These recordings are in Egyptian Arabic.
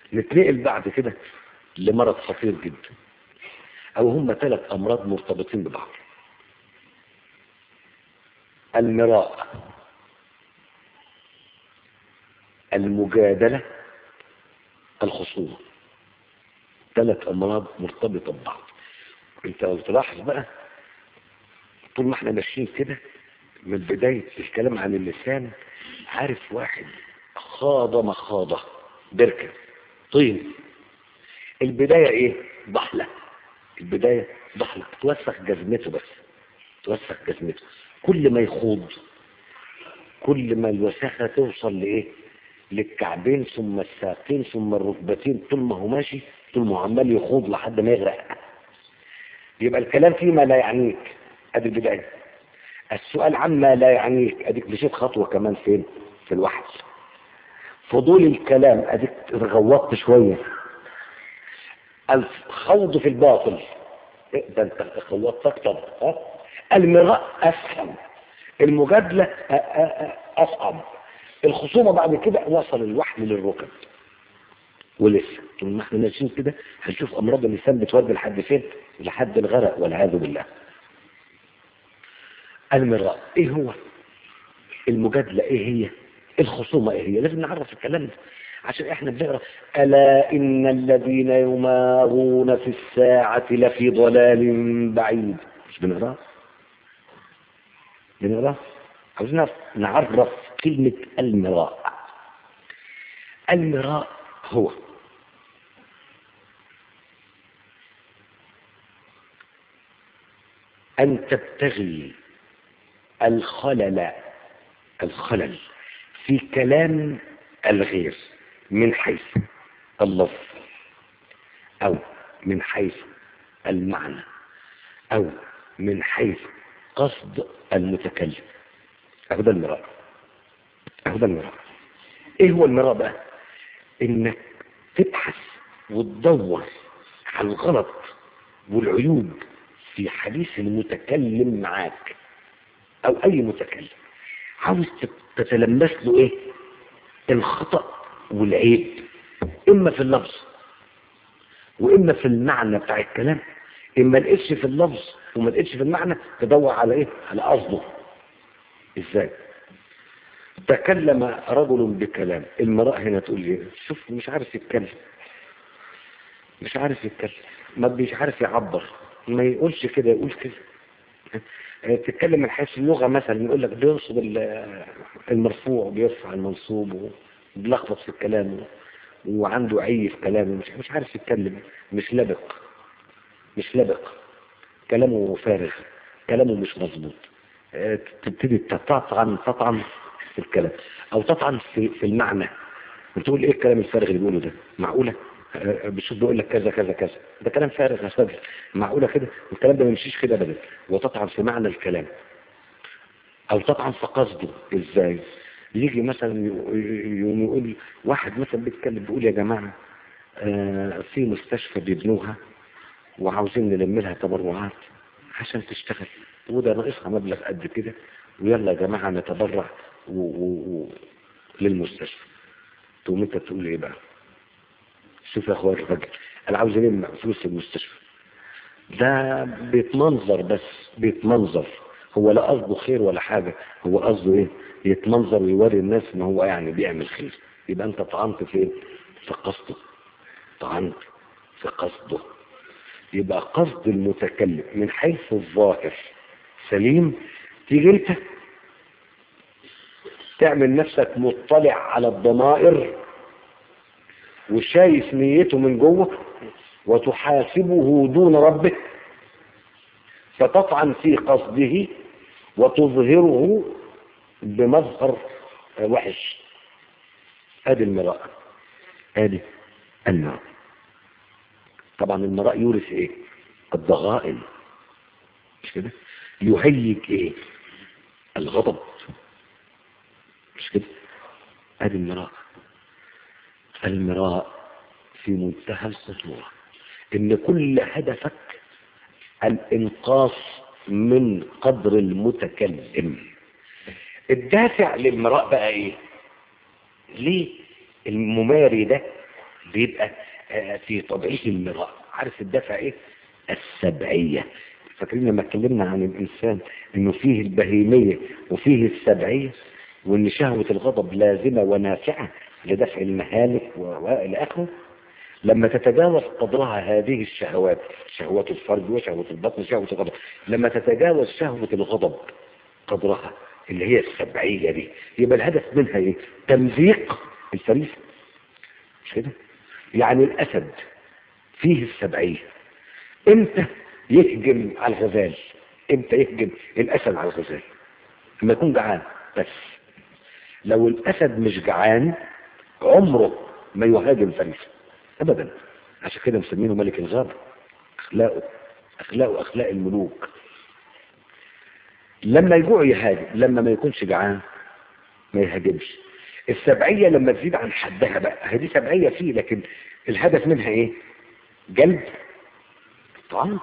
نتنقل بعد كده لمرض خطير جدا او هم ثلاث امراض مرتبطين ببعض المراء المجادلة الخصومة ثلاث امراض مرتبطة ببعض انت لو تلاحظ بقى طول ما احنا ماشيين كده من بداية الكلام عن اللسان عارف واحد خاض مخاضة بركة طين البداية ايه ضحلة البداية ضحلة توسخ جزمته بس توسخ جزمته كل ما يخوض كل ما الوساخة توصل لايه للكعبين ثم الساقين ثم الركبتين طول ما هو ماشي طول ما هو عمال يخوض لحد ما يغرق يبقى الكلام فيما لا يعنيك ادي البداية السؤال عما لا يعنيك اديك مشيت خطوة كمان فين في الوحي فضول الكلام اديك غوطت شوية الخوض في الباطل إيه ده انت غوطت اكتر ها المراء اسهل المجادلة أ- أ- أ- اصعب الخصومة بعد كده وصل الوحي للركب ولسه طول ما احنا ماشيين كده هنشوف امراض اللسان بتودي لحد فين لحد الغرق والعياذ بالله المراء ايه هو المجادلة ايه هي الخصومة ايه هي لازم نعرف الكلام ده عشان احنا بنقرا الا ان الذين يمارون في الساعة لفي ضلال بعيد مش بنقرا بنقرا عاوزين نعرف كلمة المراء المراء هو أن تبتغي الخلل الخلل في كلام الغير من حيث اللفظ أو من حيث المعنى أو من حيث قصد المتكلم أهو ده المراء أهو ده المراء إيه هو المراء بقى إنك تبحث وتدور على الغلط والعيوب في حديث المتكلم معاك او اي متكلم عاوز تتلمس له ايه الخطأ والعيب اما في اللفظ واما في المعنى بتاع الكلام اما لقيتش في اللفظ وما لقيتش في المعنى تدور على ايه على قصده ازاي تكلم رجل بكلام المرأة هنا تقول لي شوف مش عارف يتكلم مش عارف يتكلم ما مش عارف يعبر ما يقولش كده يقول كده تتكلم من حيث اللغة مثلا يقول لك بينصب المرفوع وبيرفع المنصوب وبيلخبط في الكلام وعنده عي في كلامه مش مش عارف يتكلم مش لبق مش لبق كلامه فارغ كلامه مش مظبوط تبتدي تطعن تطعن في الكلام او تطعن في, في المعنى بتقول ايه الكلام الفارغ اللي بيقوله ده معقوله بشوف بيقول لك كذا كذا كذا ده كلام فارغ يا استاذ معقوله كده الكلام ده ما يمشيش كده ابدا وتطعن في معنى الكلام او تطعن في قصده ازاي يجي مثلا يقوم يقول واحد مثلا بيتكلم بيقول يا جماعه آه في مستشفى بيبنوها وعاوزين نلم لها تبرعات عشان تشتغل وده ناقصها مبلغ قد كده ويلا يا جماعه نتبرع و... و... و... للمستشفى تقوم انت تقول ايه بقى شوف يا اخوان الراجل انا عاوز الم فلوس المستشفى ده بيتمنظر بس بيتمنظر هو لا قصده خير ولا حاجة هو قصده ايه يتمنظر ويوري الناس ان هو يعني بيعمل خير يبقى انت طعنت في ايه في قصده طعنت في قصده يبقى قصد المتكلم من حيث الظاهر سليم تيجي انت تعمل نفسك مطلع على الضمائر وشايف نيته من جوه وتحاسبه دون ربه فتطعن في قصده وتظهره بمظهر وحش ادي المراء ادي المراء طبعا المراء يورث ايه الضغائن مش كده يهيج ايه الغضب مش كده ادي المراء المراء في منتهى الخطورة ان كل هدفك الانقاص من قدر المتكلم الدافع للمراء بقى ايه ليه المماري ده بيبقى آه، في طبيعه المراء عارف الدافع ايه السبعيه فاكرين لما اتكلمنا عن الانسان انه فيه البهيميه وفيه السبعيه وان شهوه الغضب لازمه ونافعه لدفع المهالك و- والى اخره لما تتجاوز قدرها هذه الشهوات شهوات الفرج وشهوة البطن وشهوة الغضب لما تتجاوز شهوة الغضب قدرها اللي هي السبعية دي يبقى الهدف منها ايه تمزيق الفريسة مش كده يعني الاسد فيه السبعية امتى يهجم على الغزال امتى يهجم الاسد على الغزال لما يكون جعان بس لو الاسد مش جعان عمره ما يهاجم فريسه ابدا عشان كده مسمينه ملك الغابة اخلاقه اخلاقه اخلاق الملوك لما يجوع يهاجم لما ما يكونش جعان ما يهاجمش السبعية لما تزيد عن حدها بقى هذه سبعية فيه لكن الهدف منها ايه جلب طعام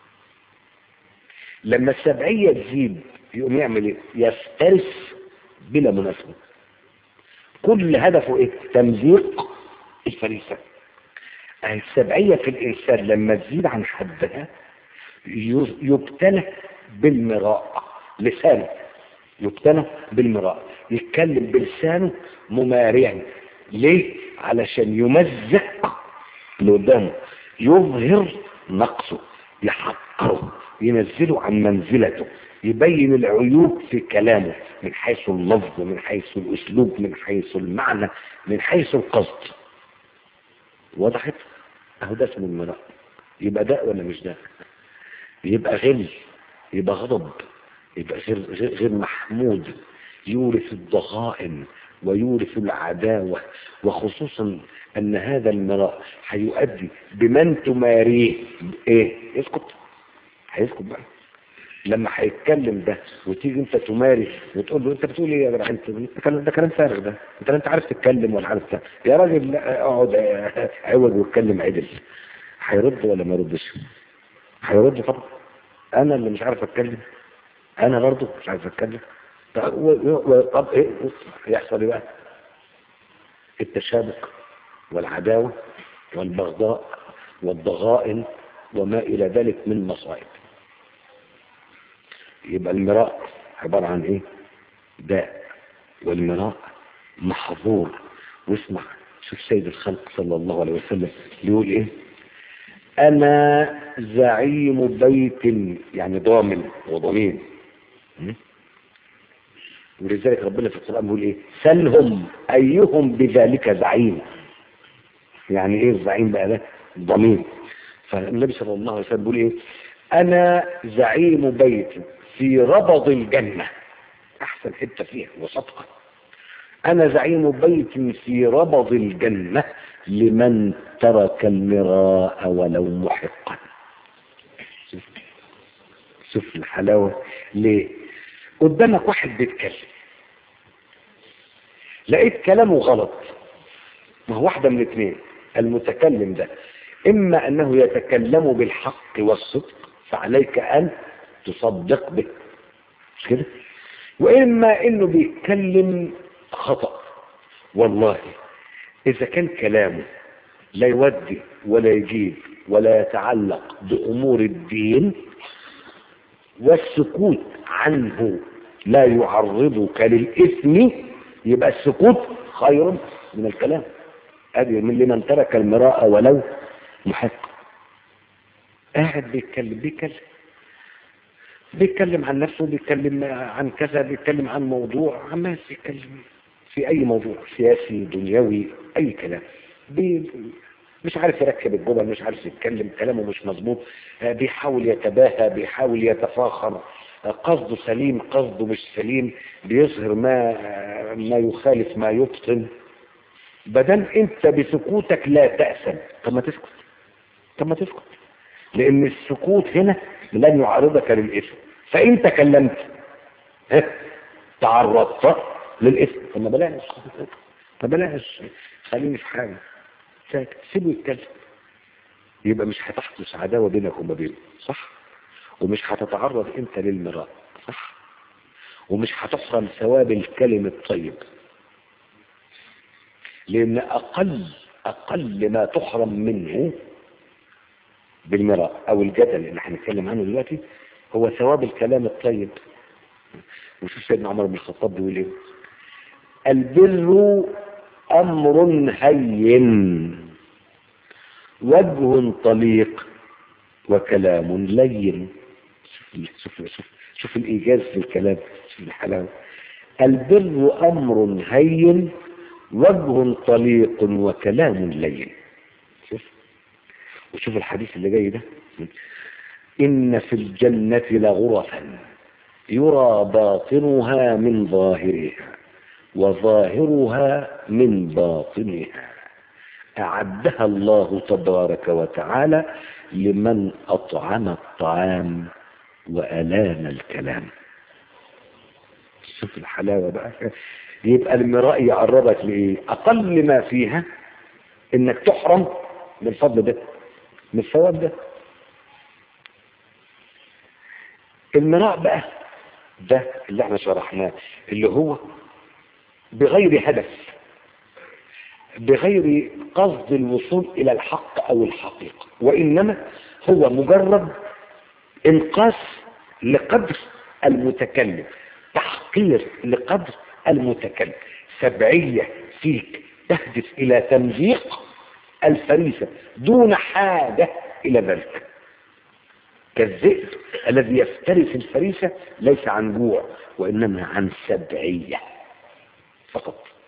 لما السبعية تزيد يقوم يعمل ايه يفترس بلا مناسبة كل هدفه ايه تمزيق الفريسة السبعية في الإنسان لما تزيد عن حدها ي- يبتلى بالمراء لسانه يبتلى بالمراء يتكلم بلسانه ممارعا ليه؟ علشان يمزق اللي قدامه يظهر نقصه يحقره ينزله عن منزلته يبين العيوب في كلامه من حيث اللفظ من حيث الاسلوب من حيث المعنى من حيث القصد وضحت اهو ده اسمه المراء يبقى ده ولا مش ده يبقى غل يبقى غضب يبقى غير, غير, غير محمود يورث الضغائن ويورث العداوة وخصوصا ان هذا المراء هيؤدي بمن تماريه ايه يسكت هيسكت بقى لما هيتكلم ده وتيجي انت تمارس وتقول له انت بتقول ايه يا جدع انت ده كلام ده كلام فارغ ده انت لا انت عارف تتكلم ولا عارف ده يا راجل لا، اقعد اه، عوج واتكلم عدل هيرد ولا ما يردش هيرد طبعا انا اللي مش عارف اتكلم انا برضه مش عارف اتكلم طب و- و- طب ايه يحصل ايه بقى التشابك والعداوه والبغضاء والضغائن وما الى ذلك من مصائب يبقى المراء عبارة عن ايه داء والمراء محظور واسمع شوف سيد الخلق صلى الله عليه وسلم بيقول ايه انا زعيم بيت يعني ضامن وضمين م? ولذلك ربنا في القرآن بيقول ايه سلهم ايهم بذلك زعيم يعني ايه الزعيم بقى ده ضمين فالنبي صلى الله عليه وسلم بيقول ايه انا زعيم بيت في ربض الجنة احسن حتة فيها وسطها انا زعيم بيت في ربض الجنة لمن ترك المراء ولو محقا شوف شوف الحلاوة ليه قدامك واحد بيتكلم لقيت كلامه غلط ما هو واحدة من اثنين المتكلم ده اما انه يتكلم بالحق والصدق فعليك ان تصدق به مش كده واما انه بيتكلم خطأ والله اذا كان كلامه لا يودي ولا يجيب ولا يتعلق بامور الدين والسكوت عنه لا يعرضك للاثم يبقى السكوت خير من الكلام ادي من لمن ترك المراء ولو محق قاعد بيتكلم بيتكلم بيتكلم عن نفسه بيتكلم عن كذا بيتكلم عن موضوع عمال يتكلم في اي موضوع سياسي دنيوي اي كلام بي مش عارف يركب الجمل مش عارف يتكلم كلامه مش مظبوط آه، بيحاول يتباهى بيحاول يتفاخر آه، قصده سليم قصده مش سليم بيظهر ما آه، ما يخالف ما يبطن بدل انت بسكوتك لا تأسم طب ما تسكت طب ما تسكت لان السكوت هنا لن يعرضك للاثم فان تكلمت ها، تعرضت للاثم طب ما بلاش ما بلاش خليني في حاجه ساكت سيبه يتكلم يبقى مش هتحدث عداوه بينك وما بينه صح ومش هتتعرض انت للمراء صح ومش هتحرم ثواب الكلم الطيب لان اقل أقل ما تحرم منه بالمراء أو الجدل اللي هنتكلم عنه دلوقتي هو ثواب الكلام الطيب وشوف سيدنا عمر بن الخطاب بيقول ايه البر أمر هين وجه طليق وكلام لين شوف شوف شوف, شوف الإيجاز في الكلام شوف الحلاوة البر أمر هين وجه طليق وكلام لين شوف وشوف الحديث اللي جاي ده إن في الجنة لغرفا يرى باطنها من ظاهرها وظاهرها من باطنها أعدها الله تبارك وتعالى لمن أطعم الطعام وألان الكلام شوف الحلاوة بقى يبقى المراء يعرضك لإيه أقل ما فيها إنك تحرم من الفضل ده من الثواب ده المراء بقى ده اللي احنا شرحناه اللي هو بغير هدف بغير قصد الوصول إلى الحق أو الحقيقة وإنما هو مجرد انقاص لقدر المتكلم تحقير لقدر المتكلم سبعية فيك تهدف إلى تمزيق الفريسة دون حاجة إلى ذلك كالذئب الذي يفترس الفريسة ليس عن جوع وإنما عن سبعية فقط